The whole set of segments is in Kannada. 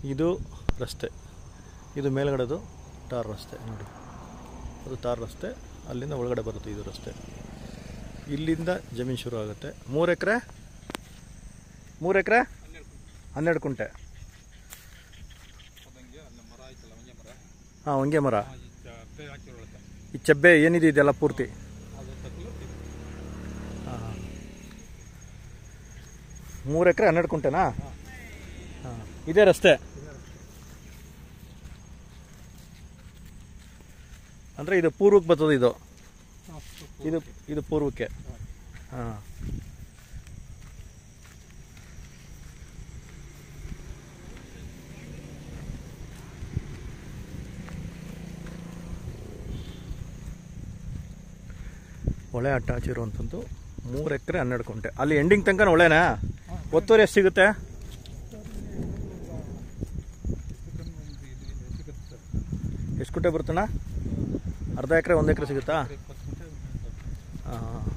ಇದು ರಸ್ತೆ ಇದು ಮೇಲ್ಗಡೆದು ಟಾರ್ ರಸ್ತೆ ನೋಡಿ ಅದು ಟಾರ್ ರಸ್ತೆ ಅಲ್ಲಿಂದ ಒಳಗಡೆ ಬರುತ್ತೆ ಇದು ರಸ್ತೆ ಇಲ್ಲಿಂದ ಜಮೀನು ಶುರು ಆಗುತ್ತೆ ಮೂರು ಎಕರೆ ಮೂರು ಎಕರೆ ಹನ್ನೆರಡು ಕುಂಟೆ ಹಾಂ ಹೊಂಗೆ ಮರ ಈ ಚೆಬ್ಬೆ ಏನಿದೆ ಇದೆಲ್ಲ ಪೂರ್ತಿ ಹಾಂ ಹಾಂ ಮೂರು ಎಕರೆ ಹನ್ನೆರಡು ಕುಂಟೆನಾ ಹಾಂ ಇದೇ ರಸ್ತೆ ಅಂದರೆ ಇದು ಪೂರ್ವಕ್ಕೆ ಬರ್ತದೆ ಇದು ಇದು ಇದು ಪೂರ್ವಕ್ಕೆ ಹಾಂ ಹೊಳೆ ಅಟ್ಯಾಚ್ ಇರುವಂಥದ್ದು ಮೂರು ಎಕರೆ ಹನ್ನೆರಡು ಕುಂಟೆ ಅಲ್ಲಿ ಎಂಡಿಂಗ್ ತನಕ ಹೊಳೆನಾ ಒತ್ತುವರಿ ಎಷ್ಟು ಸಿಗುತ್ತೆ ಎಷ್ಟು ಕುಂಟೆ ಬರುತ್ತಣ್ಣ ಅರ್ಧ ಎಕರೆ ಒಂದು ಎಕರೆ ಸಿಗುತ್ತಾ ಹಾಂ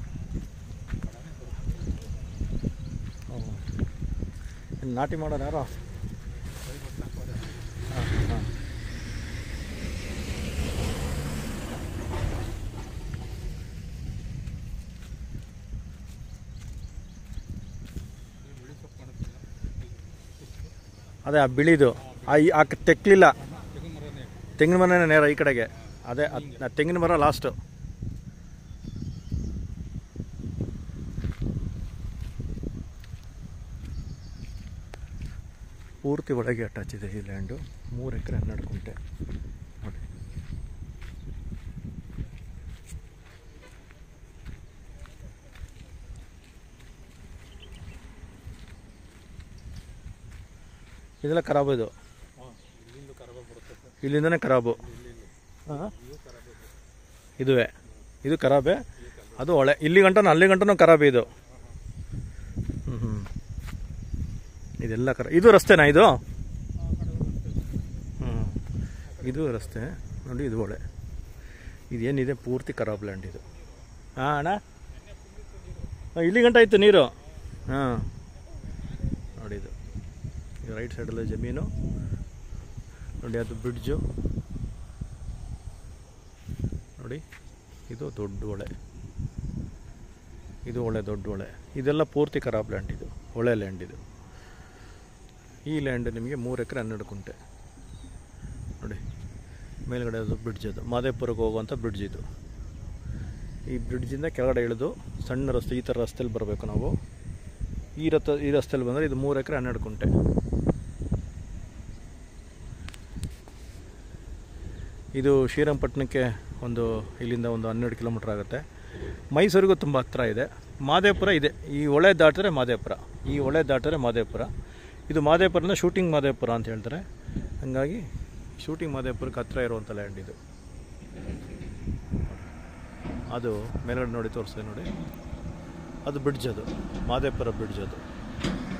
ನಾಟಿ ಮಾಡೋರು ಯಾರೋ ಹಾಂ ಹಾಂ ಅದೇ ಆ ಬಿಳಿದು ಆ ಈ- ಆ ಕ- ತೆಕ್ಲಿಲ್ಲ ತೆಂಗಿನ ಮರನೇ ನೇರ ಈ ಕಡೆಗೆ ಅದೇ ಅದ್- ಆ ತೆಂಗಿನ ಮರ ಲಾಸ್ಟು ಪೂರ್ತಿ ಒಳಗೆ ಅಟ್ಯಾಚ್ ಇದೆ ಈ ಲ್ಯಾಂಡು ಮೂರು ಎಕರೆ ಹನ್ನೆರಡು ಕುಂಟೆ ನೋಡಿ ಇದೆಲ್ಲ ಖರಾಬು ಇದು ಇಲ್ಲಿಂದನೇ ಖರಾಬು ಹಾಂ ಇದುವೇ ಇದು ಖರಾಬೆ ಅದು ಒಳ್ಳೆ ಇಲ್ಲಿ ಗಂಟನೂ ಅಲ್ಲಿ ಗಂಟನೂ ಖರಾಬೆ ಇದು ಹ್ಞೂ ಹ್ಞೂ ಇದೆಲ್ಲ ಖರ ಇದು ರಸ್ತೆನಾ ಇದು ಹ್ಞೂ ಇದು ರಸ್ತೆ ನೋಡಿ ಇದು ಒಳ್ಳೆ ಇದೇನಿದೆ ಪೂರ್ತಿ ಖರಾಬ್ ಲ್ಯಾಂಡ್ ಇದು ಹಾಂ ಅಣ್ಣ ಹಾಂ, ಇಲ್ಲಿ ಗಂಟ ಇತ್ತು ನೀರು ಹಾಂ ನೋಡಿ ಇದು ಇದು ರೈಟ್ ಸೈಡಲ್ಲಿ ಜಮೀನು ನೋಡಿ ಅದು ಬ್ರಿಡ್ಜು ನೋಡಿ ಇದು ದೊಡ್ಡ ಹೊಳೆ ಇದು ಹೊಳೆ ದೊಡ್ಡ ಹೊಳೆ ಇದೆಲ್ಲ ಪೂರ್ತಿ ಖರಾಬ್ ಲ್ಯಾಂಡ್ ಇದು ಹೊಳೆ ಲ್ಯಾಂಡ್ ಇದು ಈ ಲ್ಯಾಂಡ್ ನಿಮಗೆ ಮೂರು ಎಕರೆ ಹನ್ನೆರಡು ಕುಂಟೆ ನೋಡಿ ಮೇಲ್ಗಡೆ ಅದು ಬ್ರಿಡ್ಜ್ ಅದು ಮಾದೇಪುರಕ್ಕೆ ಹೋಗುವಂಥ ಬ್ರಿಡ್ಜ್ ಇದು ಈ ಬ್ರಿಡ್ಜಿಂದ ಕೆಳಗಡೆ ಇಳಿದು ಸಣ್ಣ ರಸ್ತೆ ಈ ಥರ ರಸ್ತೆಯಲ್ಲಿ ಬರಬೇಕು ನಾವು ಈ ರಥ ಈ ರಸ್ತೆಯಲ್ಲಿ ಬಂದರೆ ಇದು ಮೂರು ಎಕರೆ ಹನ್ನೆರಡು ಕುಂಟೆ ಇದು ಶ್ರೀರಂಗಪಟ್ಟಣಕ್ಕೆ ಒಂದು ಇಲ್ಲಿಂದ ಒಂದು ಹನ್ನೆರಡು ಕಿಲೋಮೀಟ್ರ್ ಆಗುತ್ತೆ ಮೈಸೂರಿಗೂ ತುಂಬ ಹತ್ತಿರ ಇದೆ ಮಾದೇಪುರ ಇದೆ ಈ ಹೊಳೆ ದಾಟಿದ್ರೆ ಮಾದೇಪುರ ಈ ಹೊಳೆ ದಾಟಿದ್ರೆ ಮಾದೇಪುರ ಇದು ಮಾದೇಪುರನ ಶೂಟಿಂಗ್ ಮಾದೇಪುರ ಅಂತ ಹೇಳ್ತಾರೆ ಹಾಗಾಗಿ ಶೂಟಿಂಗ್ ಮಾದೇಪುರಕ್ಕೆ ಹತ್ತಿರ ಇರುವಂಥ ಲ್ಯಾಂಡ್ ಇದು ಅದು ಮೇಲ್ಗಡೆ ನೋಡಿ ತೋರಿಸ್ತೇನೆ ನೋಡಿ ಅದು ಬ್ರಿಡ್ಜ್ ಅದು ಮಾದೇಪುರ ಬ್ರಿಡ್ಜ್ ಅದು